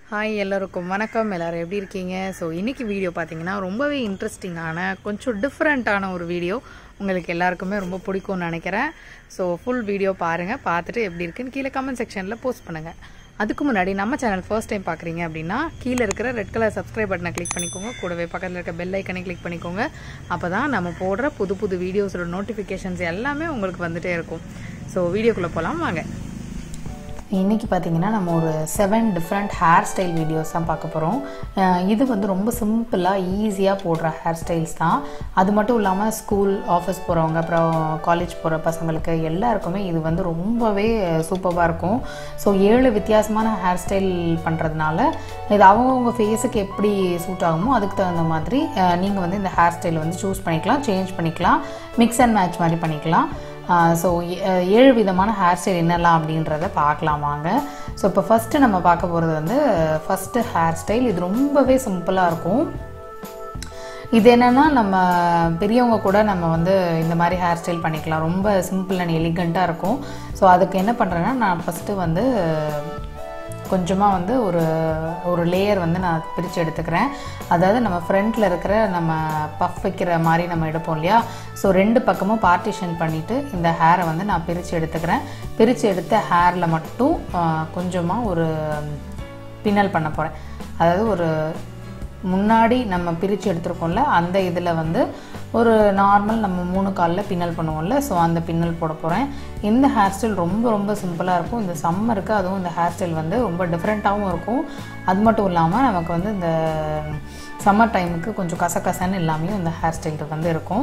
hi எல்லோருக்கும் வணக்கம் எல்லோரும் எப்படி இருக்கீங்க ஸோ இன்றைக்கி வீடியோ பார்த்தீங்கன்னா ரொம்பவே இன்ட்ரெஸ்டிங்கான கொஞ்சம் டிஃப்ரெண்ட்டான ஒரு வீடியோ உங்களுக்கு எல்லாருக்குமே ரொம்ப பிடிக்கும்னு நினைக்கிறேன் ஸோ ஃபுல் வீடியோ பாருங்கள் பார்த்துட்டு எப்படி இருக்குன்னு கீழே கமெண்ட் செக்ஷனில் போஸ்ட் பண்ணுங்கள் அதுக்கு முன்னாடி நம்ம சேனல் ஃபர்ஸ்ட் டைம் பார்க்குறீங்க அப்படின்னா கீழே இருக்கிற ரெட் கலர் சப்ஸ்கிரைப் பட்டனை கிளிக் பண்ணிக்கோங்க கூடவே பக்கத்தில் இருக்க பெல் ஐக்கனை கிளிக் பண்ணிக்கோங்க அப்போ தான் நம்ம போடுற புது புது வீடியோஸோட நோட்டிஃபிகேஷன்ஸ் எல்லாமே உங்களுக்கு வந்துகிட்டே இருக்கும் ஸோ வீடியோக்குள்ளே போகலாம் வாங்க இன்றைக்கி பார்த்தீங்கன்னா நம்ம ஒரு seven different hair style videos தான் பார்க்க போகிறோம் இது வந்து ரொம்ப சிம்பிளாக ஈஸியாக போடுற ஹேர் ஸ்டைல்ஸ் தான் அது மட்டும் இல்லாமல் ஸ்கூல் ஆஃபீஸ் போகிறவங்க அப்புறம் காலேஜ் போகிற பசங்களுக்கு எல்லாருக்குமே இது வந்து ரொம்பவே சூப்பராக இருக்கும் ஸோ ஏழு வித்தியாசமான ஹேர் ஸ்டைல் பண்ணுறதுனால இது அவங்கவுங்க ஃபேஸுக்கு எப்படி சூட் ஆகுமோ அதுக்கு தகுந்த மாதிரி நீங்கள் வந்து இந்த ஹேர் ஸ்டைல் வந்து சூஸ் பண்ணிக்கலாம் சேஞ்ச் பண்ணிக்கலாம் மிக்ஸ் அண்ட் மேட்ச் மாதிரி பண்ணிக்கலாம் ஸோ ஏழு விதமான ஹேர் ஸ்டைல் என்னெல்லாம் அப்படின்றத பார்க்கலாம் வாங்க ஸோ இப்போ ஃபஸ்ட்டு நம்ம பார்க்க போகிறது வந்து ஃபஸ்ட்டு ஹேர் ஸ்டைல் இது ரொம்பவே சிம்பிளாக இருக்கும் இது என்னென்னா நம்ம பெரியவங்க கூட நம்ம வந்து இந்த மாதிரி ஹேர் ஸ்டைல் பண்ணிக்கலாம் ரொம்ப சிம்பிள் அண்ட் எலிகண்ட்டாக இருக்கும் ஸோ அதுக்கு என்ன பண்ணுறேன்னா நான் ஃபஸ்ட்டு வந்து கொஞ்சமாக வந்து ஒரு ஒரு லேயர் வந்து நான் பிரித்து எடுத்துக்கிறேன் அதாவது நம்ம ஃப்ரண்ட்டில் இருக்கிற நம்ம பஃப் வைக்கிற மாதிரி நம்ம எடுப்போம் இல்லையா ஸோ ரெண்டு பக்கமும் பார்ட்டிஷன் பண்ணிவிட்டு இந்த ஹேரை வந்து நான் பிரித்து எடுத்துக்கிறேன் பிரித்து எடுத்த ஹேரில் மட்டும் கொஞ்சமாக ஒரு பின்னல் பண்ண போகிறேன் அதாவது ஒரு முன்னாடி நம்ம பிரித்து எடுத்துருக்கோம்ல அந்த இதில் வந்து ஒரு நார்மல் நம்ம மூணு காலில் பின்னல் பண்ணுவோம்ல ஸோ அந்த பின்னல் போட போகிறேன் இந்த ஹேர் ஸ்டைல் ரொம்ப ரொம்ப சிம்பிளாக இருக்கும் இந்த சம்மருக்கு அதுவும் இந்த ஹேர் ஸ்டைல் வந்து ரொம்ப டிஃப்ரெண்ட்டாகவும் இருக்கும் அது மட்டும் இல்லாமல் நமக்கு வந்து இந்த சம்மர் டைமுக்கு கொஞ்சம் கசகசன்னு எல்லாமே இந்த ஹேர் ஸ்டைல் வந்து இருக்கும்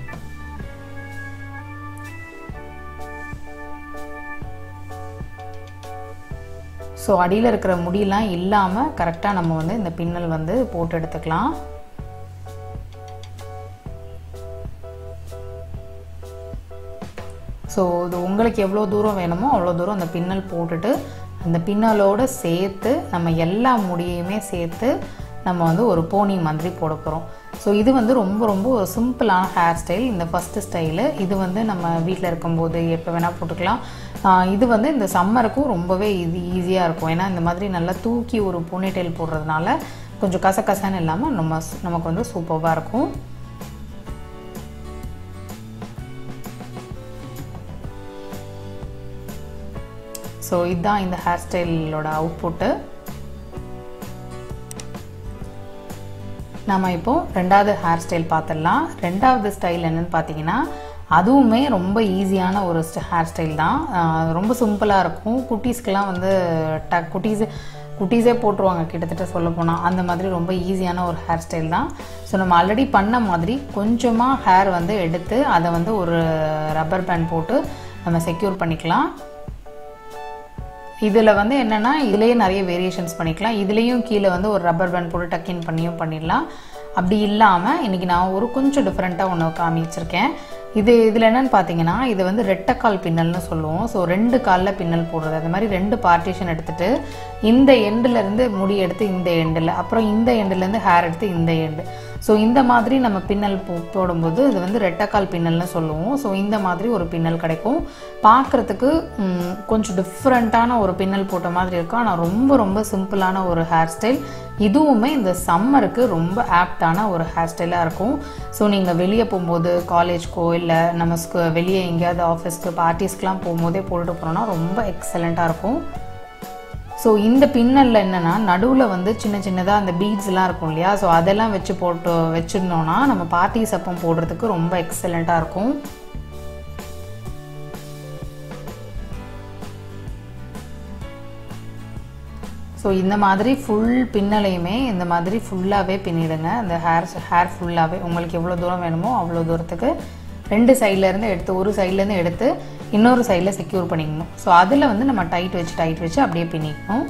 ஸோ அடியில் இருக்கிற முடியெல்லாம் இல்லாமல் கரெக்டாக நம்ம வந்து இந்த பின்னல் வந்து போட்டு எடுத்துக்கலாம் ஸோ இது உங்களுக்கு எவ்வளோ தூரம் வேணுமோ அவ்வளோ தூரம் அந்த பின்னல் போட்டுட்டு அந்த பின்னலோடு சேர்த்து நம்ம எல்லா முடியையுமே சேர்த்து நம்ம வந்து ஒரு போனி மாதிரி போட போகிறோம் ஸோ இது வந்து ரொம்ப ரொம்ப ஒரு சிம்பிளான ஹேர் ஸ்டைல் இந்த ஃபஸ்ட்டு ஸ்டைலு இது வந்து நம்ம வீட்டில் இருக்கும்போது எப்போ வேணால் போட்டுக்கலாம் இது வந்து இந்த சம்மருக்கும் ரொம்பவே இது ஈஸியாக இருக்கும் ஏன்னா இந்த மாதிரி நல்லா தூக்கி ஒரு போனிடெயில் போடுறதுனால கொஞ்சம் கசகசன்னு இல்லாமல் நம்ம நமக்கு வந்து சூப்பராக இருக்கும் ஸோ இதுதான் இந்த ஹேர் ஸ்டைலோட அவுட்புட்டு நம்ம இப்போது ரெண்டாவது ஹேர் ஸ்டைல் பார்த்துடலாம் ரெண்டாவது ஸ்டைல் என்னென்னு பார்த்தீங்கன்னா அதுவுமே ரொம்ப ஈஸியான ஒரு ஹேர் ஸ்டைல் தான் ரொம்ப சிம்பிளாக இருக்கும் குட்டீஸ்க்கெலாம் வந்து ட குட்டீஸ் குட்டீஸே போட்டுருவாங்க கிட்டத்தட்ட சொல்ல போனால் அந்த மாதிரி ரொம்ப ஈஸியான ஒரு ஹேர் ஸ்டைல் தான் ஸோ நம்ம ஆல்ரெடி பண்ண மாதிரி கொஞ்சமாக ஹேர் வந்து எடுத்து அதை வந்து ஒரு ரப்பர் பேண்ட் போட்டு நம்ம செக்யூர் பண்ணிக்கலாம் இதில் வந்து என்னென்னா இதுலேயே நிறைய வேரியேஷன்ஸ் பண்ணிக்கலாம் இதுலேயும் கீழே வந்து ஒரு ரப்பர் பேண்ட் போட்டு டக்கின் பண்ணியும் பண்ணிடலாம் அப்படி இல்லாமல் இன்றைக்கி நான் ஒரு கொஞ்சம் டிஃப்ரெண்ட்டாக ஒன்று காமிச்சிருக்கேன் இது இதில் என்னென்னு பார்த்தீங்கன்னா இது வந்து ரெட்டைக்கால் பின்னல்னு சொல்லுவோம் ஸோ ரெண்டு காலில் பின்னல் போடுறது அந்த மாதிரி ரெண்டு பார்ட்டிஷன் எடுத்துகிட்டு இந்த எண்டுலேருந்து முடி எடுத்து இந்த எண்டில் அப்புறம் இந்த எண்டுலேருந்து ஹேர் எடுத்து இந்த எண்டு ஸோ இந்த மாதிரி நம்ம பின்னல் போ போடும்போது இது வந்து ரெட்டைக்கால் பின்னல்னு சொல்லுவோம் ஸோ இந்த மாதிரி ஒரு பின்னல் கிடைக்கும் பார்க்குறதுக்கு கொஞ்சம் டிஃப்ரெண்ட்டான ஒரு பின்னல் போட்ட மாதிரி இருக்கும் ஆனால் ரொம்ப ரொம்ப சிம்பிளான ஒரு ஹேர் ஸ்டைல் இதுவுமே இந்த சம்மருக்கு ரொம்ப ஆப்டான ஒரு ஹேர் ஸ்டைலாக இருக்கும் ஸோ நீங்கள் வெளியே போகும்போது காலேஜ்க்கோ இல்லை நம்ம வெளியே எங்கேயாவது ஆஃபீஸ்க்கு பார்ட்டிஸ்க்கெலாம் போகும்போதே போட்டுட்டு போனோம்னா ரொம்ப எக்ஸலண்ட்டாக இருக்கும் ஸோ இந்த பின்னலில் என்னென்னா நடுவில் வந்து சின்ன சின்னதாக அந்த பீட்ஸ்லாம் இருக்கும் இல்லையா ஸோ அதெல்லாம் வச்சு போட்டு வச்சுருந்தோன்னா நம்ம பார்ட்டிஸ் அப்பம் போடுறதுக்கு ரொம்ப எக்ஸலண்ட்டாக இருக்கும் ஸோ இந்த மாதிரி ஃபுல் பின்னலையுமே இந்த மாதிரி ஃபுல்லாகவே பின்னிடுங்க அந்த ஹேர் ஹேர் ஃபுல்லாகவே உங்களுக்கு எவ்வளோ தூரம் வேணுமோ அவ்வளோ தூரத்துக்கு ரெண்டு சைட்லேருந்து எடுத்து ஒரு சைட்லேருந்து எடுத்து இன்னொரு சைடில் செக்யூர் பண்ணிக்கணும் ஸோ அதில் வந்து நம்ம டைட் வச்சு டைட் வச்சு அப்படியே பின்னிக்கணும்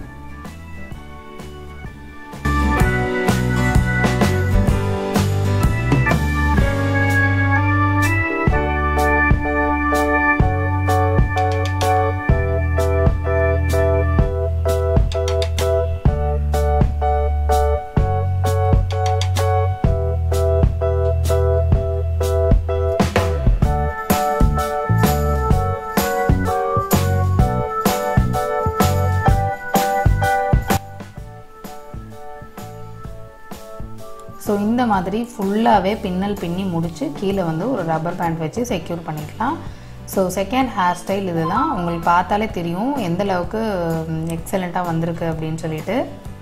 ஸோ இந்த மாதிரி ஃபுல்லாகவே பின்னல் பின்னி முடித்து கீழே வந்து ஒரு ரப்பர் பேண்ட் வச்சு செக்யூர் பண்ணிக்கலாம் ஸோ செகண்ட் ஹேர் ஸ்டைல் இது தான் உங்களுக்கு பார்த்தாலே தெரியும் எந்த அளவுக்கு எக்ஸலண்ட்டாக வந்திருக்கு அப்படின்னு சொல்லிட்டு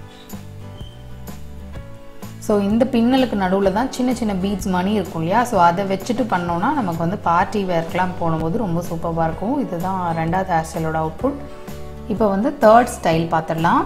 ஸோ இந்த பின்னலுக்கு நடுவில் தான் சின்ன சின்ன பீட்ஸ் மணி இருக்கும் இல்லையா ஸோ அதை வச்சுட்டு பண்ணோன்னா நமக்கு வந்து பார்ட்டி வேர்க்கெலாம் போடும்போது ரொம்ப சூப்பராக இருக்கும் இதுதான் ரெண்டாவது ஹேர் ஸ்டைலோட அவுட்புட் இப்போ வந்து தேர்ட் ஸ்டைல் பார்த்துடலாம்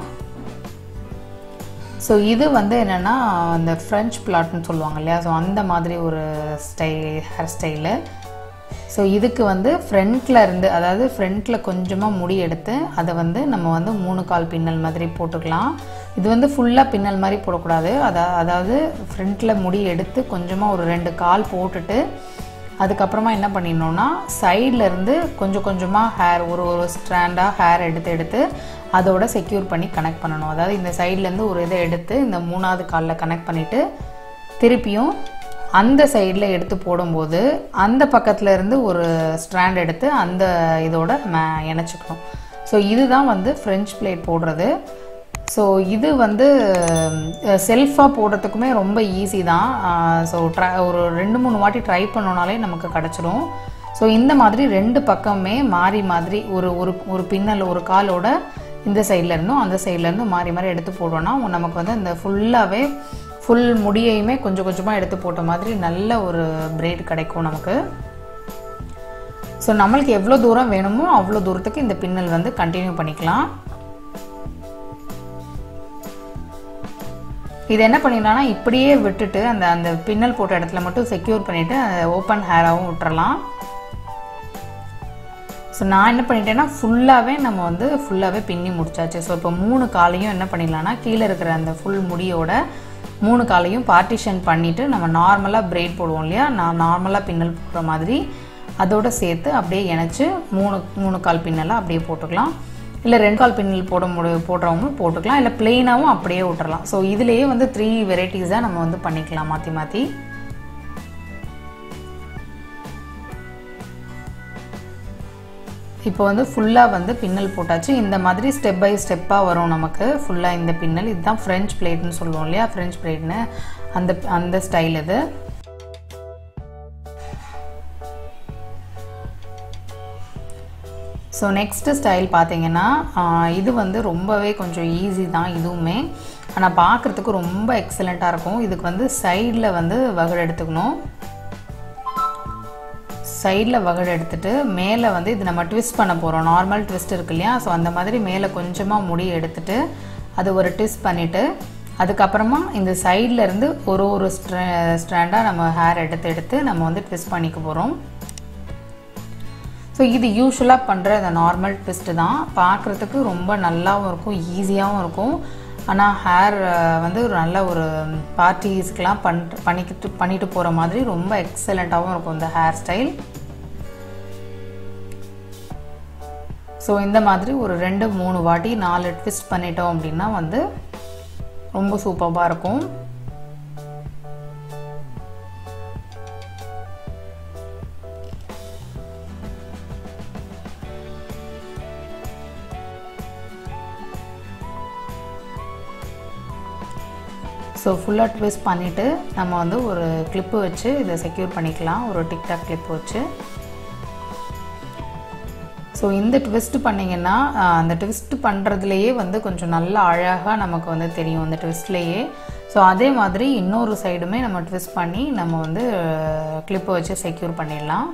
ஸோ இது வந்து என்னென்னா அந்த ஃப்ரெஞ்ச் பிளாட்னு சொல்லுவாங்க இல்லையா ஸோ அந்த மாதிரி ஒரு ஸ்டைல் ஹேர் ஸ்டைலு ஸோ இதுக்கு வந்து ஃப்ரண்ட்டில் இருந்து அதாவது ஃப்ரண்ட்டில் கொஞ்சமாக முடி எடுத்து அதை வந்து நம்ம வந்து மூணு கால் பின்னல் மாதிரி போட்டுக்கலாம் இது வந்து ஃபுல்லாக பின்னல் மாதிரி போடக்கூடாது அதா அதாவது ஃப்ரண்ட்டில் முடி எடுத்து கொஞ்சமாக ஒரு ரெண்டு கால் போட்டுட்டு அதுக்கப்புறமா என்ன பண்ணிடணும்னா சைடில் இருந்து கொஞ்சம் கொஞ்சமாக ஹேர் ஒரு ஒரு ஸ்ட்ராண்டாக ஹேர் எடுத்து எடுத்து அதோட செக்யூர் பண்ணி கனெக்ட் பண்ணணும் அதாவது இந்த சைட்லேருந்து ஒரு இதை எடுத்து இந்த மூணாவது காலில் கனெக்ட் பண்ணிவிட்டு திருப்பியும் அந்த சைடில் எடுத்து போடும்போது அந்த பக்கத்தில் இருந்து ஒரு ஸ்ட்ராண்ட் எடுத்து அந்த இதோட மே இணைச்சிக்கணும் ஸோ இதுதான் வந்து ஃப்ரெஞ்ச் பிளேட் போடுறது ஸோ இது வந்து செல்ஃபாக போடுறதுக்குமே ரொம்ப ஈஸி தான் ஸோ ட்ரை ஒரு ரெண்டு மூணு வாட்டி ட்ரை பண்ணோனாலே நமக்கு கிடச்சிடும் ஸோ இந்த மாதிரி ரெண்டு பக்கமே மாறி மாதிரி ஒரு ஒரு ஒரு பின்னல் ஒரு காலோட இந்த சைடில் இருந்தும் அந்த சைடில் இருந்தும் மாறி மாறி எடுத்து போட்டோன்னா நமக்கு வந்து இந்த ஃபுல்லாகவே ஃபுல் முடியையுமே கொஞ்சம் கொஞ்சமாக எடுத்து போட்ட மாதிரி நல்ல ஒரு பிரைட் கிடைக்கும் நமக்கு ஸோ நம்மளுக்கு எவ்வளோ தூரம் வேணுமோ அவ்வளோ தூரத்துக்கு இந்த பின்னல் வந்து கண்டினியூ பண்ணிக்கலாம் இது என்ன பண்ணிடலாம்னா இப்படியே விட்டுட்டு அந்த அந்த பின்னல் போட்ட இடத்துல மட்டும் செக்யூர் பண்ணிவிட்டு ஓப்பன் ஹேராகவும் விட்டுறலாம் ஸோ நான் என்ன பண்ணிட்டேன்னா ஃபுல்லாகவே நம்ம வந்து ஃபுல்லாகவே பின்னி முடிச்சாச்சு ஸோ இப்போ மூணு காலையும் என்ன பண்ணிடலாம்னா கீழே இருக்கிற அந்த ஃபுல் முடியோட மூணு காலையும் பார்ட்டிஷன் பண்ணிவிட்டு நம்ம நார்மலாக பிரைட் போடுவோம் இல்லையா நான் நார்மலாக பின்னல் போடுற மாதிரி அதோடு சேர்த்து அப்படியே இணைச்சி மூணு மூணு கால் பின்னலாக அப்படியே போட்டுக்கலாம் இல்லை ரெண்டு கால் பின்னல் போட முடி போடுறவங்க போட்டுக்கலாம் இல்லை பிளெயினாகவும் அப்படியே விட்டுறலாம் ஸோ இதுலேயே வந்து த்ரீ வெரைட்டிஸாக நம்ம வந்து பண்ணிக்கலாம் மாற்றி மாற்றி இப்போ வந்து ஃபுல்லாக வந்து பின்னல் போட்டாச்சு இந்த மாதிரி ஸ்டெப் பை ஸ்டெப்பாக வரும் நமக்கு ஃபுல்லாக இந்த பின்னல் இதுதான் ஃப்ரெஞ்ச் பிளேட்னு சொல்லுவோம் இல்லையா ஃப்ரெஞ்ச் பிளேட்னு அந்த அந்த ஸ்டைல் இது ஸோ நெக்ஸ்ட்டு ஸ்டைல் பார்த்தீங்கன்னா இது வந்து ரொம்பவே கொஞ்சம் ஈஸி தான் இதுவுமே ஆனால் பார்க்குறதுக்கு ரொம்ப எக்ஸலண்ட்டாக இருக்கும் இதுக்கு வந்து சைடில் வந்து வகடு எடுத்துக்கணும் சைடில் வகடு எடுத்துகிட்டு மேலே வந்து இது நம்ம ட்விஸ்ட் பண்ண போகிறோம் நார்மல் ட்விஸ்ட் இருக்கு இல்லையா ஸோ அந்த மாதிரி மேலே கொஞ்சமாக முடி எடுத்துகிட்டு அது ஒரு ட்விஸ்ட் பண்ணிவிட்டு அதுக்கப்புறமா இந்த சைடில் இருந்து ஒரு ஒரு ஸ்ட்ரே ஸ்ட்ராண்டாக நம்ம ஹேர் எடுத்து எடுத்து நம்ம வந்து ட்விஸ்ட் பண்ணிக்க போகிறோம் ஸோ இது யூஸ்வலாக பண்ணுற அந்த நார்மல் ட்விஸ்ட்டு தான் பார்க்குறதுக்கு ரொம்ப நல்லாவும் இருக்கும் ஈஸியாகவும் இருக்கும் ஆனால் ஹேர் வந்து ஒரு நல்ல ஒரு பார்ட்டிஸ்க்கெலாம் பண் பண்ணிக்கிட்டு பண்ணிட்டு போகிற மாதிரி ரொம்ப எக்ஸலண்ட்டாகவும் இருக்கும் இந்த ஹேர் ஸ்டைல் ஸோ இந்த மாதிரி ஒரு ரெண்டு மூணு வாட்டி நாலு ட்விஸ்ட் பண்ணிட்டோம் அப்படின்னா வந்து ரொம்ப சூப்பராக இருக்கும் ஸோ ஃபுல்லாக ட்விஸ்ட் பண்ணிவிட்டு நம்ம வந்து ஒரு கிளிப்பு வச்சு இதை செக்யூர் பண்ணிக்கலாம் ஒரு டிக்டாக் கிளிப் வச்சு ஸோ இந்த ட்விஸ்ட் பண்ணிங்கன்னா அந்த ட்விஸ்ட் பண்ணுறதுலையே வந்து கொஞ்சம் நல்லா அழகாக நமக்கு வந்து தெரியும் அந்த ட்விஸ்ட்லேயே ஸோ அதே மாதிரி இன்னொரு சைடுமே நம்ம ட்விஸ்ட் பண்ணி நம்ம வந்து கிளிப்பை வச்சு செக்யூர் பண்ணிடலாம்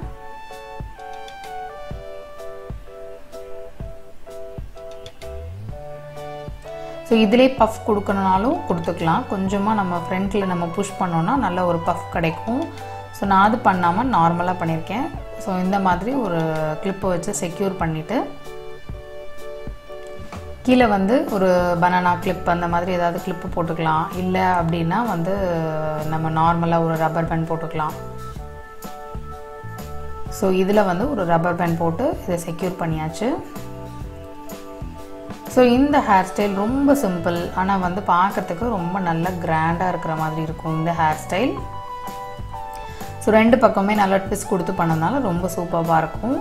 ஸோ இதிலே பஃப் கொடுக்கணுனாலும் கொடுத்துக்கலாம் கொஞ்சமாக நம்ம ஃப்ரண்ட்டில் நம்ம புஷ் பண்ணோன்னா நல்ல ஒரு பஃப் கிடைக்கும் ஸோ நான் அது பண்ணாமல் நார்மலாக பண்ணியிருக்கேன் ஸோ இந்த மாதிரி ஒரு கிளிப்பை வச்சு செக்யூர் பண்ணிவிட்டு கீழே வந்து ஒரு பனானா கிளிப் அந்த மாதிரி ஏதாவது கிளிப்பு போட்டுக்கலாம் இல்லை அப்படின்னா வந்து நம்ம நார்மலாக ஒரு ரப்பர் பேண்ட் போட்டுக்கலாம் ஸோ இதில் வந்து ஒரு ரப்பர் பேண்ட் போட்டு இதை செக்யூர் பண்ணியாச்சு ஸோ இந்த ஹேர் ஸ்டைல் ரொம்ப சிம்பிள் ஆனால் வந்து பார்க்குறதுக்கு ரொம்ப நல்ல கிராண்டாக இருக்கிற மாதிரி இருக்கும் இந்த ஹேர் ஸ்டைல் ஸோ ரெண்டு பக்கமே நல்லா ட்விஸ்ட் கொடுத்து பண்ணனால ரொம்ப சூப்பராக இருக்கும்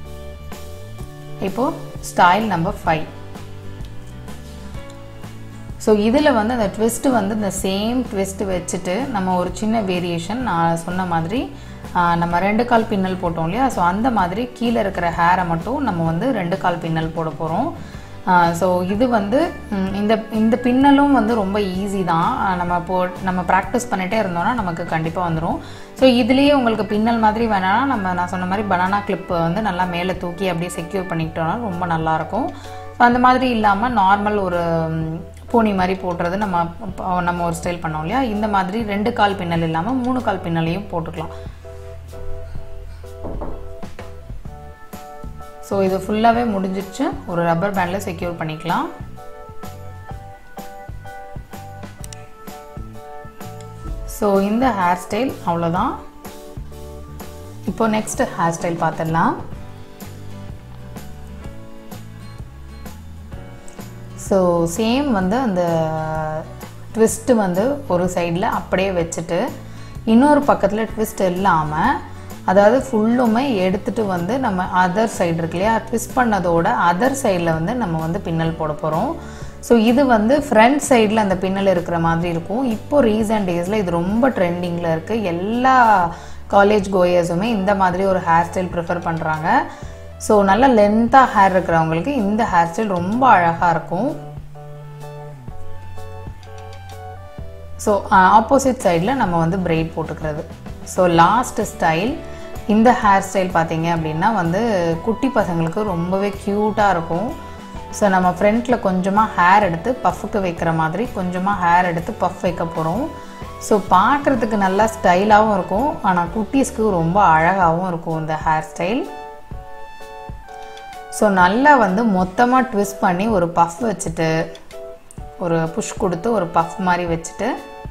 இப்போது ஸ்டைல் நம்பர் ஃபைவ் ஸோ இதில் வந்து அந்த ட்விஸ்ட்டு வந்து இந்த சேம் ட்விஸ்ட் வச்சுட்டு நம்ம ஒரு சின்ன வேரியேஷன் நான் சொன்ன மாதிரி ஆஹ், நம்ம ரெண்டு கால் பின்னல் போட்டோம் இல்லையா ஸோ அந்த மாதிரி கீழே இருக்கிற ஹேரை மட்டும் நம்ம வந்து ரெண்டு கால் பின்னல் போட போகிறோம் ஸோ இது வந்து ம், இந்த இந்த பின்னலும் வந்து ரொம்ப ஈஸி தான் ஆஹ், நம்ம போ நம்ம ப்ராக்டிஸ் பண்ணிகிட்டே இருந்தோம்னா நமக்கு கண்டிப்பாக வந்துடும் ஸோ இதுலேயே உங்களுக்கு பின்னல் மாதிரி வேணாம்னா நம்ம நான் சொன்ன மாதிரி பனானா கிளிப்பை வந்து நல்லா மேலே தூக்கி அப்படியே செக்யூர் பண்ணிக்கிட்டோம்னா ரொம்ப நல்லாயிருக்கும் ஸோ அந்த மாதிரி இல்லாமல் நார்மல் ஒரு ம், பூனி மாதிரி போடுறது நம்ம ப- நம்ம ஒரு ஸ்டைல் பண்ணோம் இல்லையா இந்த மாதிரி ரெண்டு கால் பின்னல் இல்லாமல் மூணு கால் பின்னலையும் போட்டுக்கலாம் ஸோ இது ஃபுல்லாகவே முடிஞ்சிருச்சு ஒரு ரப்பர் பேண்டில் செக்யூர் பண்ணிக்கலாம் ஸோ இந்த ஹேர் ஸ்டைல் அவ்வளோதான் இப்போ நெக்ஸ்ட் ஹேர் ஸ்டைல் பார்த்துடலாம் ஸோ சேம் வந்து அந்த ட்விஸ்ட்டு வந்து ஒரு சைடில் அப்படியே வச்சுட்டு இன்னொரு பக்கத்தில் ட்விஸ்ட் இல்லாமல் அதாவது ஃபுல்லுமே எடுத்துட்டு வந்து நம்ம அதர் சைடு இருக்கு இல்லையா ட்விஸ்ட் பண்ணதோட அதர் சைடில் வந்து நம்ம வந்து பின்னல் போட போகிறோம் ஸோ இது வந்து ஃப்ரண்ட் சைடில் அந்த பின்னல் இருக்கிற மாதிரி இருக்கும் இப்போ ரீசன்ட் டேஸில் இது ரொம்ப ட்ரெண்டிங்கில் இருக்குது எல்லா காலேஜ் கோயர்ஸுமே இந்த மாதிரி ஒரு ஹேர் ஸ்டைல் ப்ரிஃபர் பண்ணுறாங்க ஸோ நல்ல லென்த்தாக ஹேர் இருக்கிறவங்களுக்கு இந்த ஹேர் ஸ்டைல் ரொம்ப அழகாக இருக்கும் ஸோ ஆப்போசிட் சைடில் நம்ம வந்து பிரைட் போட்டுக்கிறது ஸோ லாஸ்ட் ஸ்டைல் இந்த ஹேர் ஸ்டைல் பார்த்தீங்க அப்படின்னா வந்து குட்டி பசங்களுக்கு ரொம்பவே க்யூட்டாக இருக்கும் ஸோ நம்ம ஃப்ரண்ட்டில் கொஞ்சமாக ஹேர் எடுத்து பஃப்புக்கு வைக்கிற மாதிரி கொஞ்சமாக ஹேர் எடுத்து பஃப் வைக்க போகிறோம் ஸோ பார்க்குறதுக்கு நல்லா ஸ்டைலாகவும் இருக்கும் ஆனால் குட்டீஸ்க்கு ரொம்ப அழகாகவும் இருக்கும் இந்த ஹேர் ஸ்டைல் ஸோ நல்லா வந்து மொத்தமாக ட்விஸ்ட் பண்ணி ஒரு பஃப் வச்சுட்டு ஒரு புஷ் கொடுத்து ஒரு பஃப் மாதிரி வச்சுட்டு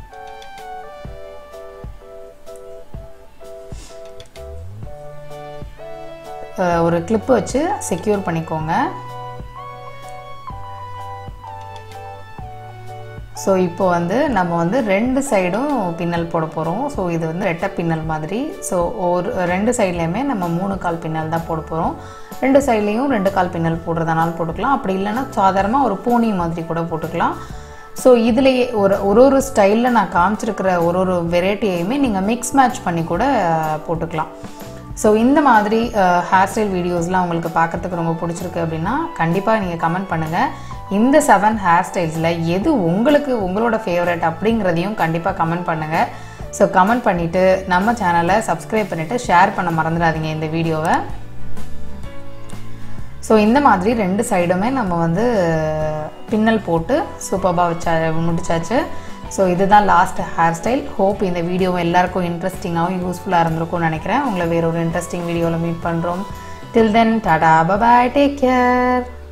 அஹ், ஒரு கிளிப்பு வச்சு செக்யூர் பண்ணிக்கோங்க ஸோ இப்போ வந்து நம்ம வந்து ரெண்டு சைடும் பின்னல் போட போகிறோம் ஸோ இது வந்து ரெட்டை பின்னல் மாதிரி ஸோ ஒரு ரெண்டு சைட்லேயுமே நம்ம மூணு கால் பின்னல் தான் போட போகிறோம் ரெண்டு சைட்லேயும் ரெண்டு கால் பின்னல் போடுறதுனாலும் போட்டுக்கலாம் அப்படி இல்லைன்னா சாதாரணமாக ஒரு பூனி மாதிரி கூட போட்டுக்கலாம் ஸோ இதுலேயே ஒரு ஒரு ஒரு ஸ்டைலில் நான் காமிச்சிருக்கிற ஒரு ஒரு வெரைட்டியையுமே நீங்கள் மிக்ஸ் மேட்ச் பண்ணி கூட அஹ், போட்டுக்கலாம் ஸோ இந்த மாதிரி ஹேர் ஸ்டைல் வீடியோஸ்லாம் உங்களுக்கு பார்க்கறதுக்கு ரொம்ப பிடிச்சிருக்கு அப்படின்னா கண்டிப்பாக நீங்கள் கமெண்ட் பண்ணுங்கள் இந்த செவன் ஹேர் ஸ்டைல்ஸில் எது உங்களுக்கு உங்களோட ஃபேவரட் அப்படிங்கிறதையும் கண்டிப்பாக கமெண்ட் பண்ணுங்கள் ஸோ கமெண்ட் பண்ணிவிட்டு நம்ம சேனலை சப்ஸ்கிரைப் பண்ணிவிட்டு ஷேர் பண்ண மறந்துடாதீங்க இந்த வீடியோவை ஸோ இந்த மாதிரி ரெண்டு சைடுமே நம்ம வந்து பின்னல் போட்டு சூப்பராக வச்சா முடிச்சாச்சு ஸோ இதுதான் லாஸ்ட் ஹேர் ஸ்டைல் ஹோப் இந்த வீடியோ எல்லாருக்கும் இன்ட்ரெஸ்டிங்காகவும் யூஸ்ஃபுல்லாக இருந்திருக்கும்னு நினைக்கிறேன் உங்களை வேற ஒரு இன்ட்ரெஸ்டிங் வீடியோவில் மீட் பண்ணுறோம் till then tata bye bye take care